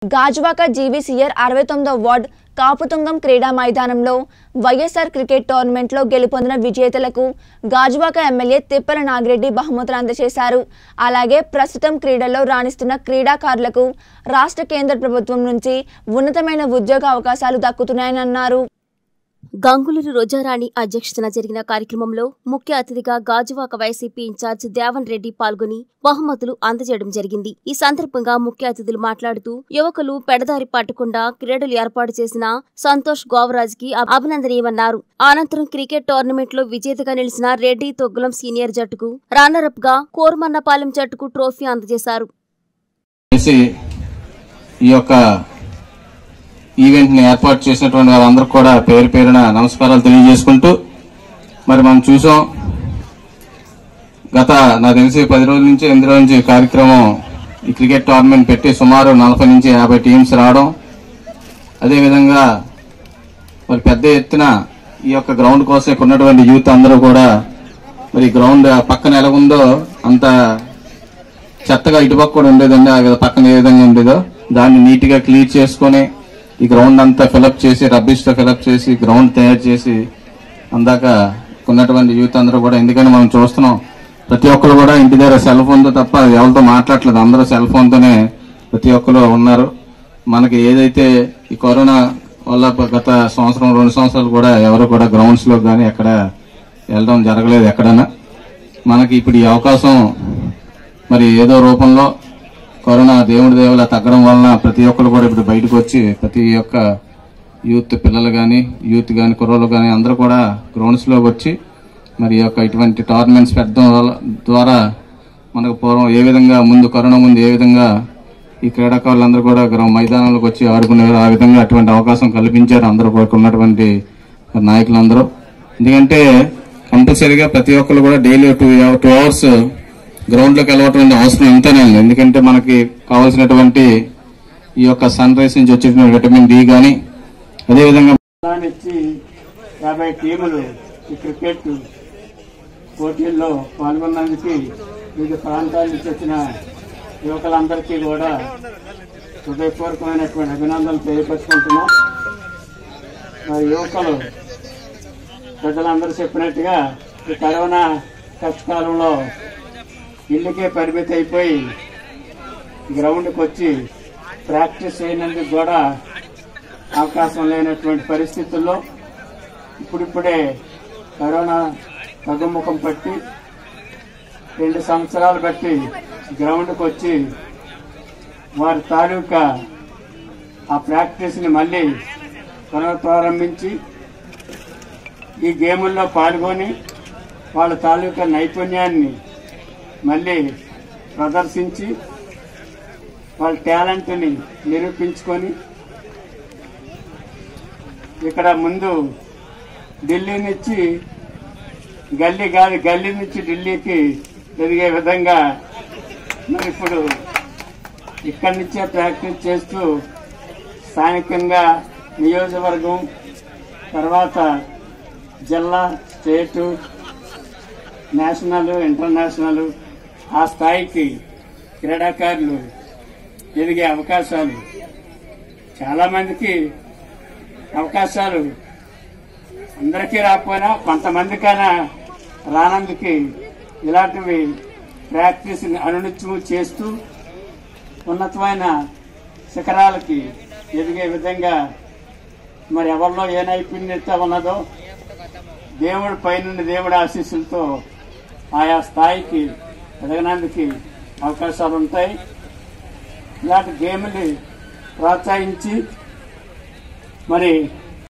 గాజువాక జీవీసీఆర్ అరవై తొమ్మిదో వార్డ్ కాపుతుంగం క్రీడా మైదానంలో వైఎస్ఆర్ క్రికెట్ టోర్నమెంట్లో గెలుపొందిన విజేతలకు గాజువాక ఎమ్మెల్యే తిప్పల నాగిరెడ్డి బహుమతులు అందజేశారు అలాగే ప్రస్తుతం క్రీడల్లో రాణిస్తున్న క్రీడాకారులకు రాష్ట్ర కేంద్ర ప్రభుత్వం నుంచి ఉన్నతమైన ఉద్యోగ అవకాశాలు దక్కుతున్నాయని అన్నారు గంగులూరు రోజారాణి అధ్యక్షతన జరిగిన కార్యక్రమంలో ముఖ్య అతిథిగా గాజువాక వైసీపీ ఇన్ఛార్జ్ దేవన్ రెడ్డి పాల్గొని బహుమతులు అందజేయడం జరిగింది ఈ సందర్భంగా ముఖ్య అతిథులు మాట్లాడుతూ యువకులు పెడదారి పట్టకుండా క్రీడలు ఏర్పాటు చేసిన సంతోష్ గోవరాజ్ కి అభినందనీయమన్నారు అనంతరం క్రికెట్ టోర్నమెంట్ లో విజేతగా నిలిచిన రెడ్డి తొగ్గులం సీనియర్ జట్టుకు రన్నరప్ గా కోరమన్నపాలెం జట్టుకు ట్రోఫీ అందజేశారు చేసి ఈ యొక్క ఈవెంట్ ని ఏర్పాటు చేసినటువంటి వారందరూ కూడా పేరు పేరున నమస్కారాలు తెలియజేసుకుంటూ మరి మనం చూసాం గత నాకు తెలిసి పది రోజుల నుంచి ఎనిమిది రోజుల నుంచి ఈ కార్యక్రమం ఈ క్రికెట్ టోర్నమెంట్ పెట్టి సుమారు నలభై నుంచి యాభై టీమ్స్ రావడం అదేవిధంగా మరి పెద్ద ఎత్తున ఈ యొక్క గ్రౌండ్ కోసం ఇక్కడ ఉన్నటువంటి యూత్ అందరూ కూడా మరి గ్రౌండ్ పక్కన ఎలా ఉందో అంత చెత్తగా ఇటుపక్క కూడా ఉండేదండి ఆ విధ- పక్కన ఏ విధంగా ఉండేదో దాన్ని నీట్ గా క్లీన్ చేసుకొని ఈ గ్రౌండ్ అంతా ఫిలప్ చేసి రబ్బిష్ తో ఫిలప్ చేసి గ్రౌండ్ తయారు చేసి అందాక ఉన్నటువంటి యూత్ అందరూ కూడా ఎందుకని మనం చూస్తున్నాం ప్రతి ఒక్కరు కూడా ఇంటి దగ్గర సెల్ ఫోన్ తో తప్ప ఎవరితో మాట్లాడలేదు అందరూ సెల్ ఫోన్ తోనే ప్రతి ఒక్కరు ఉన్నారు మనకి ఏదైతే ఈ కరోనా వల్ల గత సంవత్సరం రెండు సంవత్సరాలు కూడా ఎవరు కూడా గ్రౌండ్స్ లో కానీ ఎక్కడ వెళ్ళడం జరగలేదు ఎక్కడైనా మనకి ఇప్పుడు ఈ అవకాశం మరి ఏదో రూపంలో కరోనా దేవుడి దేవుల తగ్గడం వలన ప్రతి ఒక్కరు కూడా ఇప్పుడు బయటకు వచ్చి ప్రతి ఒక్క యూత్ పిల్లలు కానీ యూత్ కానీ కుర్రోళ్ళు కానీ అందరూ కూడా గ్రౌండ్స్ లోకి వచ్చి మరి ఈ యొక్క ఇటువంటి టోర్నమెంట్స్ పెట్టడం వల్ల- ద్వారా మనకు పూర్వం ఏ విధంగా ముందు కరోనా ముందు ఏ విధంగా ఈ క్రీడాకారులందరూ కూడా గ్రౌ మైదానాలకు వచ్చి ఆడుకునేవారు ఆ విధంగా అటువంటి అవకాశం కల్పించారు అందరూ కూడా ఇక్కడ ఉన్నటువంటి నాయకులందరూ ఎందుకంటే కంపల్సరీగా ప్రతి ఒక్కరు కూడా daily two two hours ground లోకి వెళ్ళవటం అవసరం ఎంతనే ఉంది ఎందుకంటే మనకి కావాల్సినటువంటి ఈ యొక్క సన్ రైజ్ నుంచి వచ్చేటువంటి విటమిన్ డి కానీ అదేవిధంగా ఇచ్చి యాభై టీములు ఈ క్రికెట్ పోటీల్లో పాల్గొన్నందుకు వివిధ ప్రాంతాల నుంచి వచ్చిన యువకులందరికీ కూడా హృదయపూర్వకమైనటువంటి అభినందనలు తెలియపరుచుకుంటున్నాం మరి యువకులు ప్రజలందరూ చెప్పినట్టుగా ఈ కరోనా కష్టకాలంలో ఇళ్ళకే పరిమితి అయిపోయి గ్రౌండ్కి వచ్చి ప్రాక్టీస్ చేయనందుకు కూడా అవకాశం లేనటువంటి పరిస్థితుల్లో ఇప్పుడిప్పుడే కరోనా తగ్గుముఖం పట్టి రెండు సంవత్సరాలు బట్టి గ్రౌండ్కి వచ్చి వారి తాలూకా ఆ ప్రాక్టీస్ని మళ్ళీ పునఃప్రారంభించి ఈ గేముల్లో పాల్గొని వాళ్ళ తాలూకా నైపుణ్యాన్ని మళ్ళీ ప్రదర్శించి వాళ్ళ టాలెంట్ని నిరూపించుకొని ఇక్కడ ముందు ఢిల్లీ నుంచి గల్లీ కాదు గల్లీ నుంచి ఢిల్లీకి ఎదిగే విధంగా మరి ఇప్పుడు ఇక్కడి నుంచే ప్రాక్టీస్ చేస్తూ స్థానికంగా నియోజకవర్గం తర్వాత జిల్లా స్టేటు నేషనల్ ఇంటర్నేషనల్ ఆ స్థాయికి క్రీడాకారులు ఎదిగే అవకాశాలు చాలామందికి అవకాశాలు అందరికీ రాకపోయినా కొంతమందికైనా రానందుకి ఇలాంటివి ప్రాక్టీస్ అనునిత్యము చేస్తూ ఉన్నతమైన శిఖరాలకి ఎదిగే విధంగా మరి ఎవరిలో ఏ నైపుణ్యత ఉన్నదో దేవుడి పైనుండి దేవుడి ఆశీస్సులతో ఆయా స్థాయికి ఎదగడానికి అవకాశాలు ఉంటాయి ఇలాంటి గేమ్ని ప్రోత్సహించి మరి